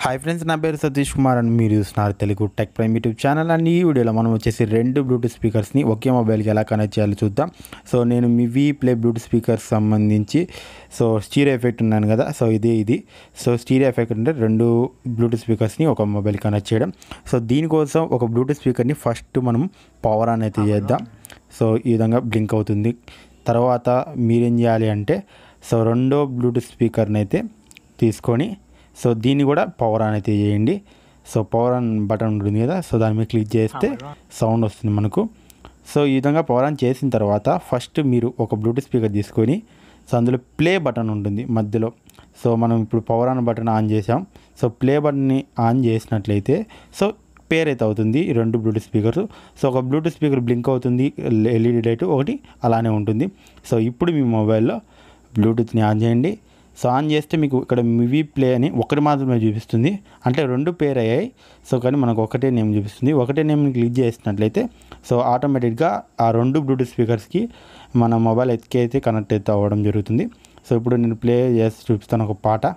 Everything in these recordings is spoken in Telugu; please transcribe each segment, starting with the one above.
హాయ్ ఫ్రెండ్స్ నా పేరు సతీష్ కుమార్ అని మీరు చూస్తున్నారు Telugu tech prime YouTube channel and ఈ వీడియోలో మనం వచ్చేసి రెండు బ్లూటూత్ స్పీకర్స్ని ఒకే మొబైల్కి ఎలా కనెక్ట్ చేయాలో చూద్దాం సో నేను మీ వి ప్లే బ్లూటూత్ స్పీకర్స్ సంబంధించి సో స్టీరియో ఎఫెక్ట్ ఉన్నాను కదా సో ఇది ఇది సో స్టీరియో ఎఫెక్ట్ అంటే రెండు బ్లూటూత్ స్పీకర్స్ని ఒక మొబైల్ కనెక్ట్ చేయడం సో దీనికోసం ఒక బ్లూటూత్ స్పీకర్ని ఫస్ట్ మనం పవర్ ఆన్ అయితే చేద్దాం సో ఈ విధంగా బ్లింక్ అవుతుంది తర్వాత మీరేం చేయాలి అంటే సో రెండో బ్లూటూత్ స్పీకర్ని అయితే తీసుకొని సో దీన్ని కూడా పవర్ ఆన్ అయితే చేయండి సో పవర్ ఆన్ బటన్ ఉంటుంది కదా సో దాని మీద క్లిక్ చేస్తే సౌండ్ వస్తుంది మనకు సో ఈ విధంగా పవర్ ఆన్ చేసిన తర్వాత ఫస్ట్ మీరు ఒక బ్లూటూత్ స్పీకర్ తీసుకొని సో అందులో ప్లే బటన్ ఉంటుంది మధ్యలో సో మనం ఇప్పుడు పవర్ ఆన్ బటన్ ఆన్ చేసాం సో ప్లే బటన్ని ఆన్ చేసినట్లయితే సో పేర్ అయితే అవుతుంది ఈ రెండు బ్లూటూత్ స్పీకర్స్ సో ఒక బ్లూటూత్ స్పీకర్ బ్లింక్ అవుతుంది ఎల్ఈడి లైట్ ఒకటి అలానే ఉంటుంది సో ఇప్పుడు మీ మొబైల్లో బ్లూటూత్ని ఆన్ చేయండి సో ఆన్ చేస్తే మీకు ఇక్కడ మివీ ప్లే అని ఒకటి మాత్రమే చూపిస్తుంది అంటే రెండు పేర్ అయ్యాయి సో కానీ మనకు ఒకటే నేమ్ చూపిస్తుంది ఒకటే నేమ్ క్లిక్ చేసినట్లయితే సో ఆటోమేటిక్గా ఆ రెండు బ్లూటూత్ స్పీకర్స్కి మన మొబైల్ ఎత్తికి అయితే కనెక్ట్ అయితే అవ్వడం జరుగుతుంది సో ఇప్పుడు నేను ప్లే చేసి చూపిస్తాను ఒక పాట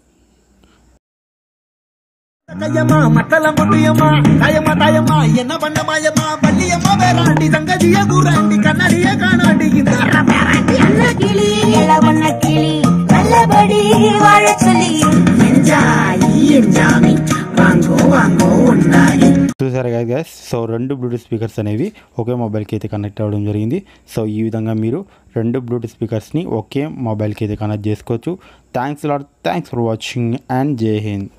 கையம்மா மத்தல முட்டியம்மா தாயம்மா தாயம்மா என்ன பண்ண மாயம்மா பள்ளியம்மா வேறாண்டி தங்கதிய கூறாண்டி கண்ணாடிய காணாண்டி இந்த அண்ணா கிளி எல வண்ண கிளி நல்லபடி வாழ சொல்லி என்ஜாய் என்ஜாமி வாங்கோ வாங்கோ உன்னாய் చూసారు కదా guys సో రెండు బ్లూటూత్ స్పీకర్స్ అనేవి ఒకే మొబైల్కి అయితే కనెక్ట్ అవ్వడం జరిగింది సో ఈ విధంగా మీరు రెండు బ్లూటూత్ స్పీకర్స్ని ఒకే మొబైల్కి అయితే కనెక్ట్ చేసుకోవచ్చు thanks lot thanks for watching and Jai Hind